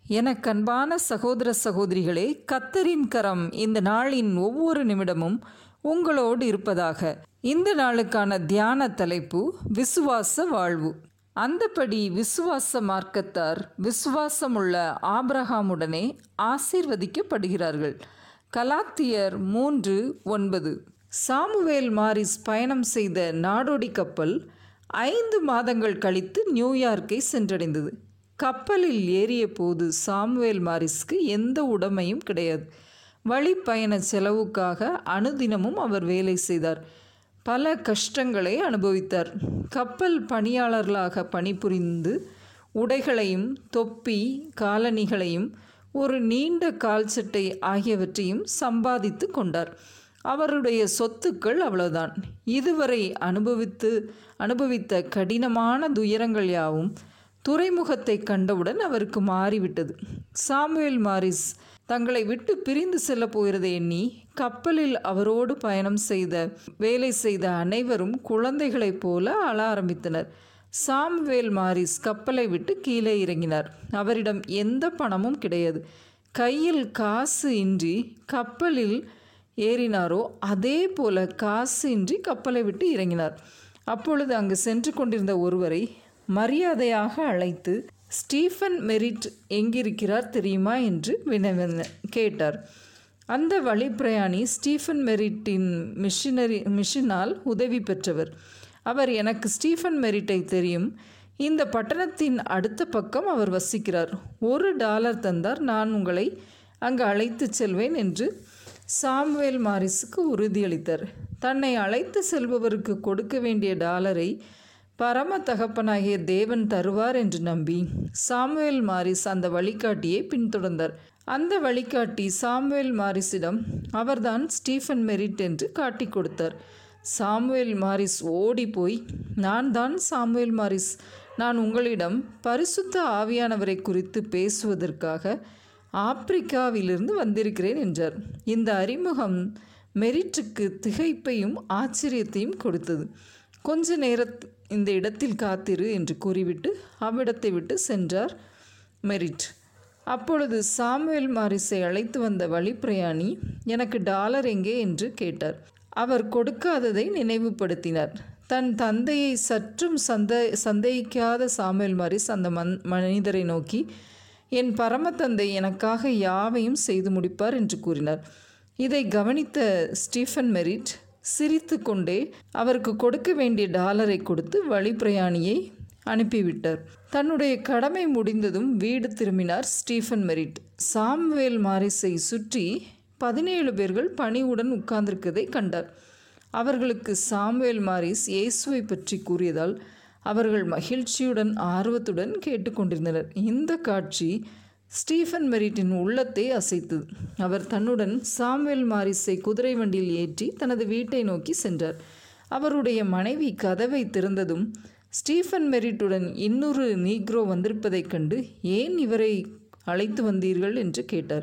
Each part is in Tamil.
எனக்கன்பான சகோதர சகோதரிகளே கத்தரின் கரம் இந்த நாளின் ஒவ்வொரு நிமிடமும் உங்களோடு இருப்பதாக இந்த நாளுக்கான தியான தலைப்பு விசுவாச வாழ்வு அந்தபடி விசுவாச மார்க்கத்தார் விசுவாசமுள்ள ஆபிரகாமுடனே ஆசீர்வதிக்கப்படுகிறார்கள் கலாத்தியர் மூன்று ஒன்பது சாமுவேல் மாரிஸ் பயணம் செய்த நாடோடி கப்பல் ஐந்து மாதங்கள் கழித்து நியூயார்க்கை சென்றடைந்தது கப்பலில் ஏறிய போது சாமுவேல் மாரிஸ்க்கு எந்த உடைமையும் கிடையாது வழிப்பயண செலவுக்காக அனுதினமும் அவர் வேலை செய்தார் பல கஷ்டங்களை அனுபவித்தார் கப்பல் பணியாளர்களாக பணிபுரிந்து உடைகளையும் தொப்பி காலணிகளையும் ஒரு நீண்ட கால் சட்டை ஆகியவற்றையும் சம்பாதித்து கொண்டார் அவருடைய சொத்துக்கள் அவ்வளவுதான் இதுவரை அனுபவித்து அனுபவித்த கடினமான துயரங்கள் யாவும் துறைமுகத்தை கண்டவுடன் அவருக்கு மாறிவிட்டது சாமுவேல் மாரிஸ் தங்களை விட்டு பிரிந்து செல்ல போகிறதை எண்ணி கப்பலில் அவரோடு பயணம் செய்த வேலை செய்த அனைவரும் குழந்தைகளைப் போல அழ ஆரம்பித்தனர் சாமுவேல் மாரிஸ் கப்பலை விட்டு கீழே இறங்கினார் அவரிடம் எந்த பணமும் கிடையாது கையில் காசு இன்றி கப்பலில் ஏறினாரோ அதே போல காசு இன்றி கப்பலை விட்டு இறங்கினார் அப்பொழுது அங்கு சென்று கொண்டிருந்த ஒருவரை மரியாதையாக அழைத்து ஸ்டீஃபன் மெரிட் எங்கிருக்கிறார் தெரியுமா என்று வினவ கேட்டார் அந்த வழிப்பிரயாணி ஸ்டீஃபன் மெரிட்டின் மிஷினரி மிஷினால் உதவி பெற்றவர் அவர் எனக்கு ஸ்டீஃபன் மெரிட்டை தெரியும் இந்த பட்டணத்தின் அடுத்த பக்கம் அவர் வசிக்கிறார் ஒரு டாலர் தந்தார் நான் உங்களை அங்கு அழைத்து செல்வேன் என்று சாம்வேல் மாரிஸுக்கு உறுதியளித்தார் தன்னை அழைத்து செல்பவருக்கு கொடுக்க வேண்டிய டாலரை பரம தகப்பனாகிய தேவன் தருவார் என்று நம்பி சாமுவேல் மாரிஸ் அந்த வழிகாட்டியை பின்தொடர்ந்தார் அந்த வழிகாட்டி சாமுவேல் மாரிஸிடம் அவர்தான் ஸ்டீஃபன் மெரிட் என்று காட்டி கொடுத்தார் சாமுவேல் மாரிஸ் ஓடி போய் நான் தான் சாமுவேல் மாரிஸ் நான் உங்களிடம் பரிசுத்த ஆவியானவரை குறித்து பேசுவதற்காக ஆப்பிரிக்காவிலிருந்து வந்திருக்கிறேன் என்றார் இந்த அறிமுகம் மெரிட்டுக்கு திகைப்பையும் ஆச்சரியத்தையும் கொடுத்தது கொஞ்ச நேர இந்த இடத்தில் காத்திரு என்று கூறிவிட்டு அவ்விடத்தை விட்டு சென்றார் மெரிட் அப்பொழுது சாமுவேல் மாரிஸை அழைத்து வந்த வழிப்பிரயாணி எனக்கு டாலர் எங்கே என்று கேட்டார் அவர் கொடுக்காததை நினைவுபடுத்தினார் தன் தந்தையை சற்றும் சந்த சந்தேகிக்காத சாமுவேல் மாரிஸ் அந்த மன் மனிதரை நோக்கி என் பரமத்தந்தை எனக்காக யாவையும் செய்து முடிப்பார் என்று கூறினார் இதை கவனித்த ஸ்டீஃபன் மெரிட் சிரித்து கொண்டே அவருக்கு கொடுக்க வேண்டிய டாலரை கொடுத்து வழிப்பிரயாணியை அனுப்பிவிட்டார் தன்னுடைய கடமை முடிந்ததும் வீடு திரும்பினார் ஸ்டீஃபன் மெரிட் சாம்வேல் மாரிஸை சுற்றி பதினேழு பேர்கள் பணிவுடன் உட்கார்ந்திருக்கதை கண்டார் அவர்களுக்கு சாம்வேல் மாரிஸ் இயேசுவை பற்றி கூறியதால் அவர்கள் மகிழ்ச்சியுடன் ஆர்வத்துடன் கேட்டுக்கொண்டிருந்தனர் இந்த காட்சி ஸ்டீஃபன் மெரிட்டின் உள்ளத்தை அசைத்தது அவர் தன்னுடன் சாம்வேல் மாரிஸை குதிரை வண்டியில் ஏற்றி தனது வீட்டை நோக்கி சென்றார் அவருடைய மனைவி கதவை திறந்ததும் ஸ்டீஃபன் மெரிட்டுடன் இன்னொரு நீக்ரோ வந்திருப்பதைக் கண்டு ஏன் இவரை அழைத்து வந்தீர்கள் என்று கேட்டார்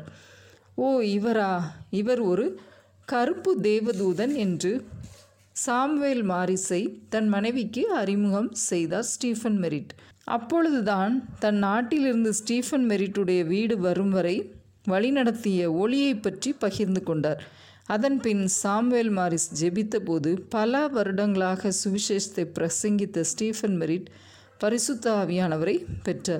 ஓ இவரா இவர் ஒரு கருப்பு தேவதூதன் என்று சாம்வேல் மாரிஸை தன் மனைவிக்கு அறிமுகம் செய்தார் ஸ்டீஃபன் மெரிட் அப்பொழுதுதான் தன் நாட்டிலிருந்து ஸ்டீஃபன் மெரிட்டுடைய வீடு வரும் வரை வழிநடத்திய ஒளியை பற்றி பகிர்ந்து கொண்டார் அதன் பின் சாம்வேல் மாரிஸ் ஜெபித்தபோது பல வருடங்களாக சுவிசேஷத்தை பிரசங்கித்த ஸ்டீஃபன் மெரிட் பரிசுத்த ஆவியானவரை பெற்றார்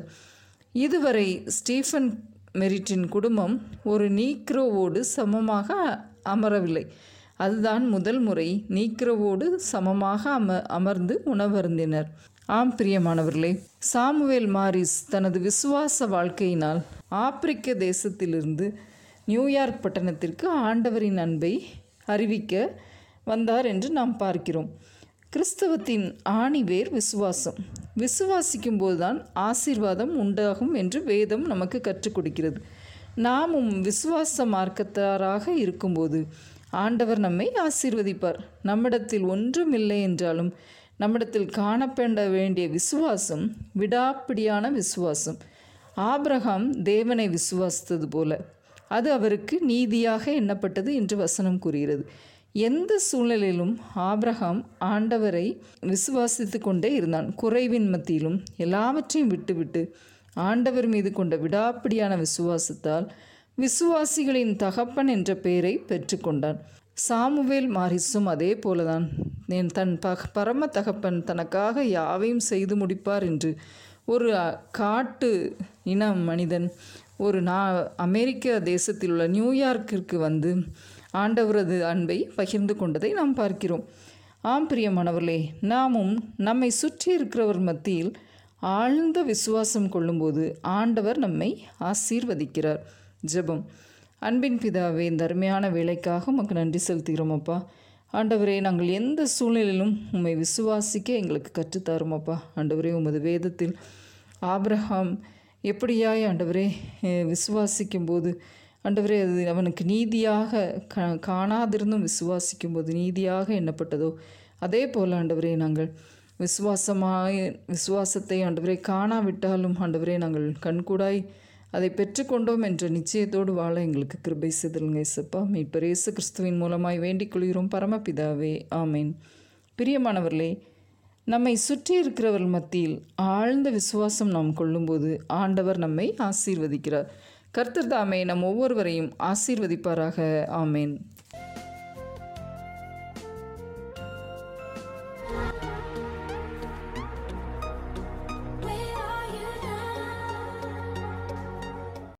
இதுவரை ஸ்டீஃபன் மெரிட்டின் குடும்பம் ஒரு நீக்ரோவோடு சமமாக அமரவில்லை அதுதான் முதல் முறை நீக்ரோவோடு சமமாக அம அமர்ந்து உணவருந்தினர் ஆம் பிரியமானவர்களே சாமுவேல் மாரிஸ் தனது விசுவாச வாழ்க்கையினால் ஆப்பிரிக்க தேசத்திலிருந்து நியூயார்க் பட்டணத்திற்கு ஆண்டவரின் அன்பை அறிவிக்க வந்தார் என்று நாம் பார்க்கிறோம் கிறிஸ்தவத்தின் ஆணிவேர் விசுவாசம் விசுவாசிக்கும் போதுதான் ஆசீர்வாதம் உண்டாகும் என்று வேதம் நமக்கு கற்றுக் கொடுக்கிறது நாமும் விசுவாச மார்க்கத்தாராக இருக்கும்போது ஆண்டவர் நம்மை ஆசீர்வதிப்பார் நம்மிடத்தில் ஒன்றும் இல்லை என்றாலும் நம்மிடத்தில் காணப்பட வேண்டிய விசுவாசம் விடாப்பிடியான விசுவாசம் ஆபிரகாம் தேவனை விசுவாசித்தது போல அது அவருக்கு நீதியாக எண்ணப்பட்டது என்று வசனம் கூறுகிறது எந்த சூழ்நிலையிலும் ஆபிரகாம் ஆண்டவரை விசுவாசித்து கொண்டே இருந்தான் குறைவின் மத்தியிலும் எல்லாவற்றையும் விட்டுவிட்டு ஆண்டவர் மீது கொண்ட விடாப்பிடியான விசுவாசத்தால் விசுவாசிகளின் தகப்பன் என்ற பெயரை பெற்றுக்கொண்டான் சாமுவேல் மாரிசும் அதே போலதான் என் தன் பக பரம தகப்பன் தனக்காக யாவையும் செய்து முடிப்பார் என்று ஒரு அ, காட்டு இன மனிதன் ஒரு நா அமெரிக்க தேசத்தில் உள்ள நியூயார்க்கிற்கு வந்து ஆண்டவரது அன்பை பகிர்ந்து கொண்டதை நாம் பார்க்கிறோம் ஆம் பிரியமானவர்களே நாமும் நம்மை சுற்றி இருக்கிறவர் மத்தியில் ஆழ்ந்த விசுவாசம் கொள்ளும்போது ஆண்டவர் நம்மை ஆசீர்வதிக்கிறார் ஜெபம் அன்பின் பிதாவே இந்த அருமையான வேலைக்காக உமக்கு நன்றி செலுத்துகிறோம் அப்பா ஆண்டவரே நாங்கள் எந்த சூழ்நிலையிலும் உம்மை விசுவாசிக்க எங்களுக்கு கற்றுத்தாரும் அப்பா ஆண்டவரே உமது வேதத்தில் ஆபிரகாம் எப்படியாய் ஆண்டவரே அஹ், விசுவாசிக்கும் போது ஆண்டவரே அது அவனுக்கு நீதியாக க காணாதிருந்தும் விசுவாசிக்கும் போது நீதியாக எண்ணப்பட்டதோ அதே போல் ஆண்டவரே நாங்கள் விசுவாசமாய் விசுவாசத்தை ஆண்டவரே காணாவிட்டாலும் ஆண்டவரே நாங்கள் கண்கூடாய் அதை பெற்றுக்கொண்டோம் என்ற நிச்சயத்தோடு வாழ எங்களுக்கு கிருபை செய்தலுங்க இசப்பா மீட்பர் இயேசு கிறிஸ்துவின் மூலமாய் வேண்டிக் கொள்கிறோம் பரமபிதாவே ஆமேன் பிரியமானவர்களே நம்மை சுற்றி இருக்கிறவர்கள் மத்தியில் ஆழ்ந்த விசுவாசம் நாம் கொள்ளும்போது ஆண்டவர் நம்மை ஆசீர்வதிக்கிறார் கர்த்தர் தாமே நம் ஒவ்வொருவரையும் ஆசீர்வதிப்பாராக ஆமேன்